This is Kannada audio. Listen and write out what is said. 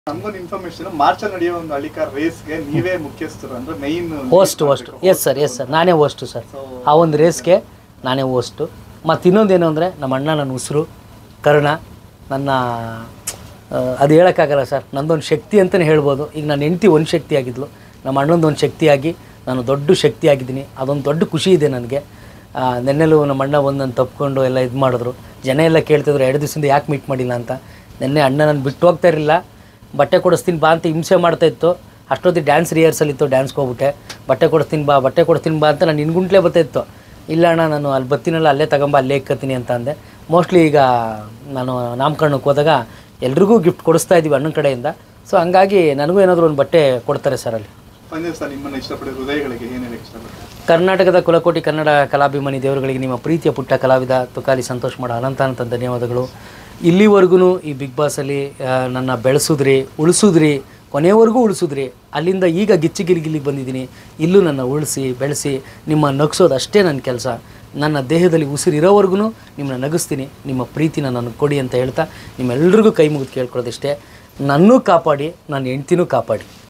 ನಮ್ಗೊಂದು ಇನ್ಫಾರ್ಮೇಶನ್ ಮಾರ್ಚ್ ಅಲ್ಲಿ ನಡೆಯೋ ಒಂದು ಹಳ್ಳಿಕಾರ್ ರೇಸ್ಗೆ ನೀವೇ ಮುಖ್ಯಸ್ಥರು ಅಂದ್ರೆ main host host yes sir yes sir ನಾನೇ ಹೋಸ್ಟು ಸರ್ ಆ ಒಂದು ರೇಸ್ಗೆ ನಾನೇ ಹೋಸ್ಟು ಮತ್ತು ಇನ್ನೊಂದೇನು ಅಂದರೆ ನಮ್ಮ ಅಣ್ಣ ನನ್ನ ಉಸಿರು ಕರ್ಣ ನನ್ನ ಆ, ಅದು ಹೇಳೋಕ್ಕಾಗಲ್ಲ ಸರ್ ನಂದೊಂದು ಶಕ್ತಿ ಅಂತಲೇ ಹೇಳ್ಬೋದು ಈಗ ನನ್ನ ಹೆಂಡ್ತಿ ಒಂದು ಶಕ್ತಿ ಆಗಿದ್ಲು ನಮ್ಮ ಅಣ್ಣಂದು ಒಂದು ಶಕ್ತಿಯಾಗಿ ನಾನು ದೊಡ್ಡ ಶಕ್ತಿ ಆಗಿದ್ದೀನಿ ಅದೊಂದು ದೊಡ್ಡ ಖುಷಿ ಇದೆ ನನಗೆ ನೆನ್ನೆಲೂ ನಮ್ಮ ಅಣ್ಣ ಬಂದು ನಾನು ತಪ್ಕೊಂಡು ಎಲ್ಲ ಇದು ಮಾಡಿದ್ರು ಜನ ಎಲ್ಲ ಕೇಳ್ತಿದ್ರು ಎರಡು ದಿವಸದಿಂದ ಯಾಕೆ ಮೀಟ್ ಮಾಡಿಲ್ಲ ಅಂತ ನಿನ್ನೆ ಅಣ್ಣ ನಾನು ಬಿಟ್ಟು ಹೋಗ್ತಾ ಇರಲಿಲ್ಲ ಬಟ್ಟೆ ಕೊಡಿಸ್ತೀನಿ ಬಾ ಅಂತ ಹಿಂಸೆ ಮಾಡ್ತಾ ಇತ್ತು ಅಷ್ಟೊತ್ತಿಗೆ ಡ್ಯಾನ್ಸ್ ರಿಹರ್ಸಲ್ ಇತ್ತು ಡ್ಯಾನ್ಸ್ಗೆ ಹೋಗ್ಬಿಟ್ಟೆ ಬಟ್ಟೆ ಕೊಡಿಸ್ತೀನಿ ಬಾ ಬಟ್ಟೆ ಕೊಡಿಸ್ತೀನಿ ಬಾ ಅಂತ ನಾನು ನಿನ್ಗುಂಟ್ಲೇ ಬರ್ತಾ ಇತ್ತು ಇಲ್ಲ ಅಣ್ಣ ನಾನು ಅಲ್ಲಿ ಬರ್ತೀನಲ್ಲ ಅಲ್ಲೇ ತಗೊಂಬ ಅಲ್ಲೇ ಇಕ್ಕತ್ತೀನಿ ಅಂತ ಅಂದೆ ಮೋಸ್ಟ್ಲಿ ಈಗ ನಾನು ನಾಮಕರಣಕ್ಕೆ ಹೋದಾಗ ಎಲ್ರಿಗೂ ಗಿಫ್ಟ್ ಕೊಡಿಸ್ತಾ ಇದ್ದೀವಿ ಅಣ್ಣನ ಕಡೆಯಿಂದ ಸೊ ಹಂಗಾಗಿ ನನಗೂ ಏನಾದರೂ ಒಂದು ಬಟ್ಟೆ ಕೊಡ್ತಾರೆ ಸರ್ ಅಲ್ಲಿ ಬಂದಿದೆ ಸರ್ ನಿಮ್ಮನ್ನ ಇಷ್ಟಪಡೋ ಹೃದಯಗಳಿಗೆ ಏನ್ ಹೇಳಕ್ ಇಷ್ಟಪಡ್ತಾರೆ ಕರ್ನಾಟಕದ ಕುಲಕೋಟಿ ಕನ್ನಡ ಕಲಾಭಿಮಾನಿ ದೇವರುಗಳಿಗೆ ನಿಮ್ಮ ಪ್ರೀತಿಯ ಪುಟ್ಟ ಕಲಾವಿದ ತುಕಾಲಿ ಸಂತೋಷ್ ಮಾಡೋ ಅನಂತಾನಂತ ಧನ್ಯವಾದಗಳು ಇಲ್ಲಿವರೆಗೂ ಈ ಬಿಗ್ ಬಾಸಲ್ಲಿ ಆ, ನನ್ನ ಬೆಳೆಸಿದ್ರಿ ಉಳಿಸಿದ್ರಿ ಕೊನೆಯವರೆಗೂ ಉಳಿಸಿದ್ರಿ ಅಲ್ಲಿಂದ ಈಗ ಗಿಚ್ಚಿ ಗಿಲಿಗಿಲಿಗೆ ಬಂದಿದ್ದೀನಿ ಇಲ್ಲೂ ನನ್ನ ಉಳಿಸಿ ಬೆಳೆಸಿ ನಿಮ್ಮ ನಗಿಸೋದು ಅಷ್ಟೇ ನನ್ನ ಕೆಲಸ ನನ್ನ ದೇಹದಲ್ಲಿ ಉಸಿರಿರೋವರೆಗೂ ನಿಮ್ಮನ್ನ ನಗಿಸ್ತೀನಿ ನಿಮ್ಮ ಪ್ರೀತಿನ ನನಗೆ ಕೊಡಿ ಅಂತ ಹೇಳ್ತಾ ನಿಮ್ಮೆಲ್ರಿಗೂ ಕೈ ಮುಗಿದು ಕೇಳ್ಕೊಳ್ಳೋದಿಷ್ಟೇ ನನ್ನೂ ಕಾಪಾಡಿ ನನ್ನ ಹೆಂಡ್ತಿನೂ ಕಾಪಾಡಿ